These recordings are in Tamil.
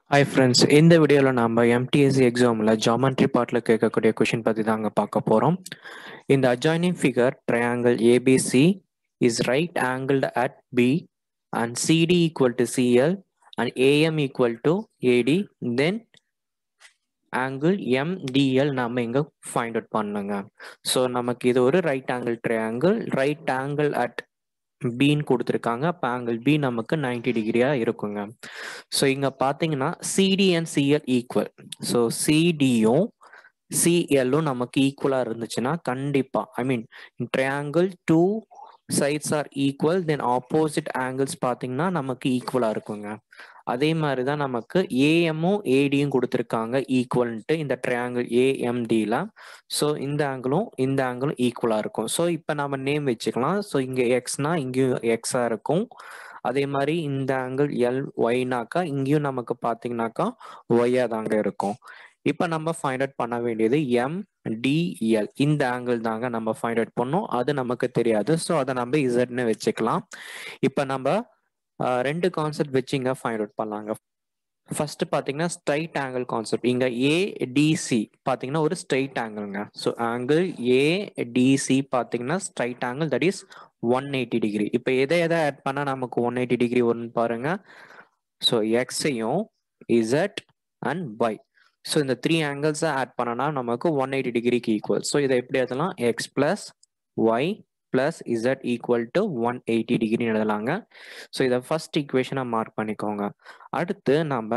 ஹாய் ஃப்ரெண்ட்ஸ் இந்த வீடியோவில் நம்ம எம்டிஎஸ்சி எக்ஸாமில் ஜாமெண்ட்ரி பார்ட்டில் கேட்கக்கூடிய கொஷின் பற்றி தாங்க பார்க்க போகிறோம் இந்த adjoining figure triangle ABC is right angled at B and CD equal to CL and AM equal to AD then angle MDL நம்ம இங்கே ஃபைண்ட் அவுட் பண்ணுங்க ஸோ நமக்கு இது ஒரு right angle triangle right angle at பின்னு கொடுத்துருக்காங்க அப்போ ஆங்கிள் பி நமக்கு நைன்டி டிகிரியாக இருக்குங்க ஸோ இங்கே பார்த்தீங்கன்னா CD and CL equal so சிடியும் சிஎல்லும் நமக்கு ஈக்குவலாக இருந்துச்சுன்னா கண்டிப்பாக I mean triangle two sides are equal then opposite angles பார்த்தீங்கன்னா நமக்கு ஈக்குவலாக இருக்குங்க அதே மாதிரி தான் நமக்கு ஏஎம்மும் ஏடியும் கொடுத்துருக்காங்க ஈக்குவல்ன்ட்டு இந்த ட்ரையாங்கிள் ஏஎம்டியில் ஸோ இந்த ஆங்கிளும் இந்த ஆங்கிளும் ஈக்குவலாக இருக்கும் ஸோ இப்போ நம்ம நேம் வச்சுக்கலாம் ஸோ இங்கே எக்ஸ்னா இங்கேயும் எக்ஸாக இருக்கும் அதே மாதிரி இந்த ஆங்கிள் எல் ஒய்னாக்கா இங்கேயும் நமக்கு பார்த்தீங்கன்னாக்கா ஒய்யாக தாங்க இருக்கும் இப்போ நம்ம ஃபைண்ட் அவுட் பண்ண வேண்டியது எம் டிஎல் இந்த ஆங்கிள் தாங்க நம்ம ஃபைண்ட் அவுட் பண்ணோம் அது நமக்கு தெரியாது ஸோ அதை நம்ம இசட்னு வச்சுக்கலாம் இப்போ நம்ம ரெண்டு கான்செப்ட் வச்சு இங்கே ஃபைண்ட் அவுட் பண்ணலாங்க ஃபர்ஸ்ட் பார்த்தீங்கன்னா ஸ்ட்ரைட் ஆங்கிள் கான்செப்ட் இங்கே ஏடிசி பார்த்தீங்கன்னா ஒரு ஸ்ட்ரைட் ஆங்கிள்ங்க ஸோ ஆங்கிள் ஏடிசி பார்த்தீங்கன்னா straight angle that is one eighty degree இப்போ எதை எதை ஆட் பண்ணால் நமக்கு ஒன் எயிட்டி டிகிரி வரும்னு பாருங்க ஸோ எக்ஸையும் இசட் அண்ட் ஒய் ஸோ இந்த த்ரீ ஆங்கிள்ஸை ஆட் பண்ணனா நமக்கு ஒன் எயிட்டி டிகிரிக்கு ஈக்குவல் ஸோ இதை எப்படி எழுதலாம் X plus Y plus Z equal to one eighty degree எழுதலாங்க ஸோ இதை ஃபர்ஸ்ட் ஈக்குவேஷனை மார்க் பண்ணிக்கோங்க அடுத்து நம்ம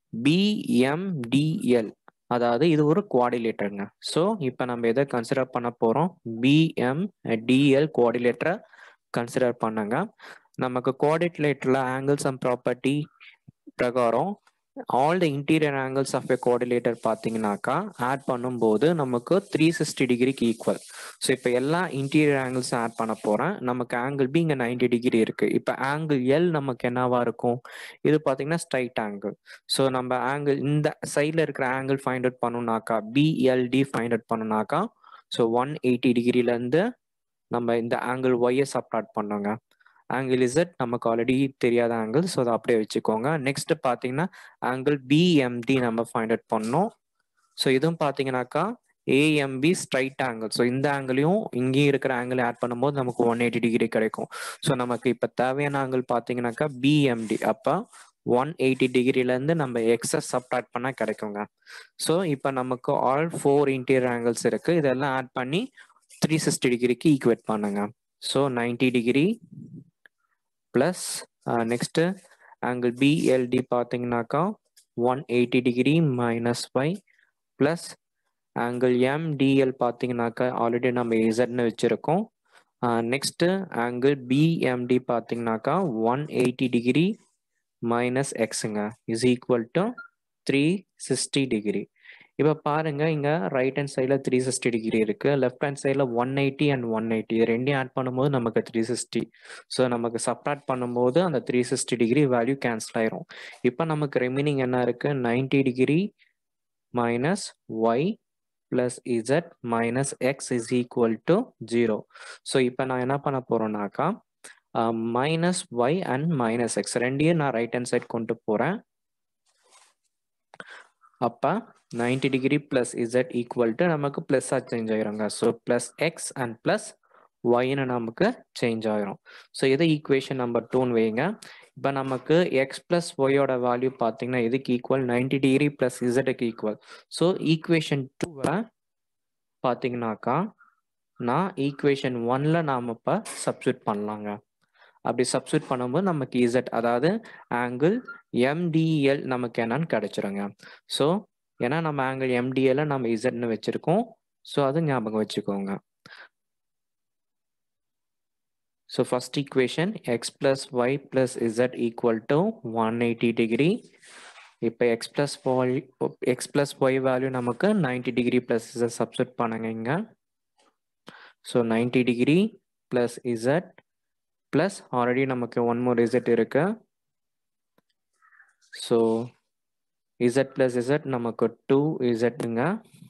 பிஎம்டிஎல் அதாவது இது ஒரு குவாடிலேட்டருங்க ஸோ இப்போ நம்ம எதை கன்சிடர் பண்ண போகிறோம் பிஎம்டிஎல் குவாடிலேட்டரை கன்சிடர் பண்ணுங்க நமக்கு குவாடிலேட்டரில் ஆங்கிள்ஸ் அண்ட் ப்ராப்பர்ட்டி பிரகாரம் all the interior angles of a coordinator பார்த்தீங்கன்னாக்கா ஆட் பண்ணும்போது நமக்கு த்ரீ சிக்ஸ்டி டிகிரிக்கு ஈக்குவல் ஸோ இப்போ எல்லா இன்டீரியர் ஆங்கிள்ஸும் ஆட் பண்ண போகிறேன் நமக்கு ஆங்கிள் பி இங்கே நைன்டி டிகிரி இருக்குது இப்போ ஆங்கிள் எல் நமக்கு என்னவா இருக்கும் இது பார்த்தீங்கன்னா ஸ்ட்ரைட் ஆங்கிள் ஸோ நம்ம ஆங்கிள் இந்த சைடில் இருக்கிற ஆங்கிள் ஃபைண்ட் அவுட் பண்ணணும்னாக்கா பிஎல்டி ஃபைண்ட் அவுட் பண்ணணும்னாக்கா ஸோ ஒன் எயிட்டி டிகிரிலேருந்து நம்ம இந்த ஆங்கிள் ஒய்யை சப்ராட் பண்ணோங்க ஆங்கிள் இசட் நமக்கு ஆல்ரெடி தெரியாத ஆங்கிள் ஸோ அதை அப்படியே வச்சுக்கோங்க நெக்ஸ்ட் பார்த்தீங்கன்னா ஆங்கிள் பிஎம்டி நம்ம ஃபைண்ட் அவுட் பண்ணோம் ஸோ இதுவும் பார்த்தீங்கன்னாக்கா ஏஎம்பி ஸ்ட்ரைட் ஆங்கிள் ஸோ இந்த ஆங்கிளையும் இங்கேயும் இருக்கிற ஆங்கிள் ஆட் பண்ணும்போது நமக்கு ஒன் எயிட்டி டிகிரி கிடைக்கும் ஸோ நமக்கு இப்போ தேவையான ஆங்கிள் பார்த்தீங்கன்னாக்கா பிஎம்டி அப்போ ஒன் எயிட்டி டிகிரிலேருந்து நம்ம எக்ஸஸ் சப்ராக்ட் பண்ணால் கிடைக்குங்க ஸோ இப்போ நமக்கு ஆல் ஃபோர் இன்டீரியர் ஆங்கிள்ஸ் இருக்குது இதெல்லாம் ஆட் பண்ணி த்ரீ சிக்ஸ்டி டிகிரிக்கு ஈக்குவேட் பண்ணுங்க so ninety degree plus next angle BLD பார்த்தீங்கன்னாக்கா one eighty degree minus five plus angle MDL பார்த்தீங்கன்னாக்கா ஆல்ரெடி நம்ம இசட்னு வச்சுருக்கோம் நெக்ஸ்ட்டு ஆங்கிள் பிஎம்டி பார்த்தீங்கன்னாக்கா ஒன் எயிட்டி டிகிரி மைனஸ் எக்ஸுங்க is equal to three sixty degree இப்போ பாருங்க இங்க ரைட் ஹேண்ட் சைடில் த்ரீ சிக்ஸ்டி டிகிரி இருக்கு லெஃப்ட் ஹேண்ட் சைடில் one eighty and one eighty இது ரெண்டையும் ஆட் பண்ணும்போது நமக்கு த்ரீ சிக்ஸ்டி ஸோ நமக்கு சப்ராட் பண்ணும்போது அந்த three sixty degree value cancel ஆயிரும் இப்போ நமக்கு ரிமைனிங் என்ன இருக்கு ninety degree minus Y plus Z minus X is equal to zero so இப்போ நான் என்ன பண்ண போறேன்னாக்கா minus Y and minus X ரெண்டையும் நான் ரைட் ஹேண்ட் சைட் கொண்டு போறேன் அப்போ ninety degree plus Z equal to நமக்கு ப்ளஸ்ஸாக சேஞ்ச் ஆயிருங்க so plus X and plus ஒய்னு நமக்கு சேஞ்ச் ஆயிரும் ஸோ இதை ஈக்குவேஷன் நம்பர் டூன்னு வைங்க இப்போ நமக்கு எக்ஸ் பிளஸ் ஒய்யோட வேல்யூ பார்த்தீங்கன்னா இதுக்கு ஈக்குவல் நைன்டி டிகிரி பிளஸ் இசட்டுக்கு ஈக்குவல் ஸோ ஈக்குவேஷன் டூவை பார்த்தீங்கன்னாக்கா நான் ஈக்குவேஷன் ஒன்ல நாம் இப்போ சப்ஸ்டியூட் பண்ணலாங்க அப்படி சப்ஸ்டியூட் பண்ணும்போது நமக்கு இசட் அதாவது ஆங்கிள் எம்டிஎல் நமக்கு என்னன்னு கிடைச்சிருங்க ஸோ ஏன்னா நம்ம ஆங்கிள் எம்டிஎல்ல நம்ம இசட்னு வச்சிருக்கோம் ஸோ அது ஞாபகம் வச்சுக்கோங்க so first equation X plus Y plus Z equal to one eighty degree இப்போ X plus Y X plus Y value நமக்கு ninety degree plus Z substitute பண்ணுங்க இங்க so ninety degree plus Z plus already நமக்கு ஒன் மோர் இசட் இருக்கு ஸோ இசட் பிளஸ் இசட் நமக்கு டூ இசட்டுங்க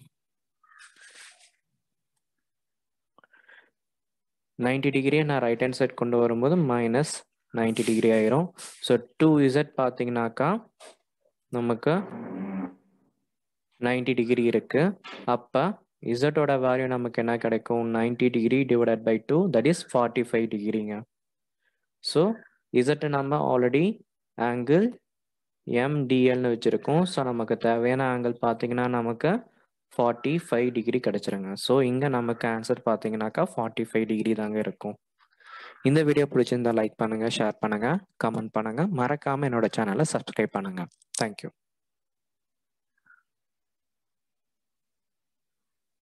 நைன்டி டிகிரியை நான் ரைட் ஹேண்ட் சைட் கொண்டு வரும்போது மைனஸ் நைன்டி டிகிரி ஆயிரும் ஸோ டூ இசட் பார்த்தீங்கன்னாக்கா நமக்கு நைன்டி டிகிரி இருக்கு அப்போ இசட்டோட வேல்யூ நமக்கு என்ன கிடைக்கும் ninety degree divided by two that is forty five டிகிரிங்க ஸோ இசட்டை நம்ம ஆல்ரெடி ஆங்கிள் எம்டிஎல்னு வச்சுருக்கோம் ஸோ நமக்கு தேவையான ஆங்கிள் பார்த்தீங்கன்னா நமக்கு ஃபார்ட்டி ஃபைவ் டிகிரி கிடச்சிருங்க ஸோ இங்கே நமக்கு ஆன்சர் பார்த்தீங்கன்னாக்கா ஃபார்ட்டி ஃபைவ் டிகிரி தாங்க இருக்கும் இந்த வீடியோ பிடிச்சிருந்தா லைக் பண்ணுங்கள் ஷேர் பண்ணுங்கள் கமெண்ட் பண்ணுங்கள் மறக்காமல் என்னோட சேனலை சப்ஸ்கிரைப் பண்ணுங்கள் தேங்க்யூ